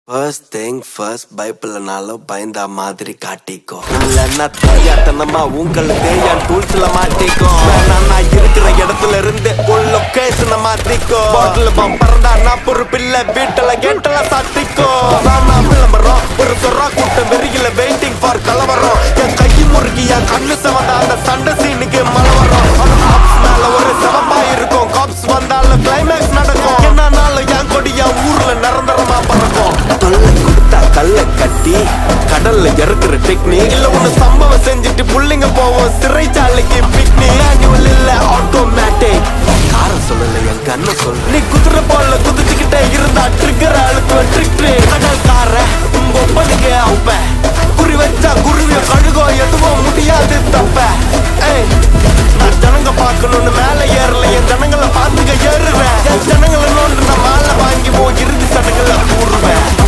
first thing first பயப்பில்லனாலும் பயந்தா மாதிரி காட்டிக்கோ இல்லைன்னா தெரியாதனமா உங்களுக்கு என் டூல்ஸ்ல மாட்டிக்கோ நான் நான் இருக்கிற இடத்துல இருந்து உன் லொகேஷனை மாத்திக்கோ பாட்டில் பம்பறந்தா நான் பொறுப்பில்ல வீட்டுல கேட்டல சாத்திக்கோ நான் நான் விளம்பரம் ஒரு சொரா கூட்டம் வெறியில வெயிட்டிங் ஃபார் கலவரம் என் கை முறுக்கி என் கண்ணு செவந்த அந்த சண்டை சீனுக்கு மழை வரும் அந்த cops மேல ஒரு செவப்பா இருக்கும் காப்ஸ் வந்தாலும் கிளைமேக்ஸ் நடக்கும் என்னன்னாலும் என் கொடி என் ஊர்ல நிரந்தரமா பறக்கும் தொல்லை கொடுத்தா கல்ல கட்டி கடல்ல இறக்குற டெக்னிக் இல்ல ஒண்ணு சம்பவம் செஞ்சுட்டு புள்ளைங்க போவோம் சிறைச்சாலைக்கு பிக்னிக் மேனுவல் இல்ல ஆட்டோமேட்டிக் கார சொல்லல என் கண்ண சொல்ல நீ குதிரை போல குதிச்சுக்கிட்டே இருந்தா ட்ரிக்கர் அழுத்துவ ட்ரிக் கடல் கார உங்க ஒப்பனுக்கு அவுப்ப குறி வச்சா குருவிய கழுகோ எதுவும் முடியாது தப்ப ஏய் நான் ஜனங்க பார்க்கணும்னு மேல ஏறல என் ஜனங்களை பார்த்துக்க ஏறுவேன் என் ஜனங்களை நோண்டு நான் மாலை வாங்கி போ இறுதி சடங்குல கூறுவேன்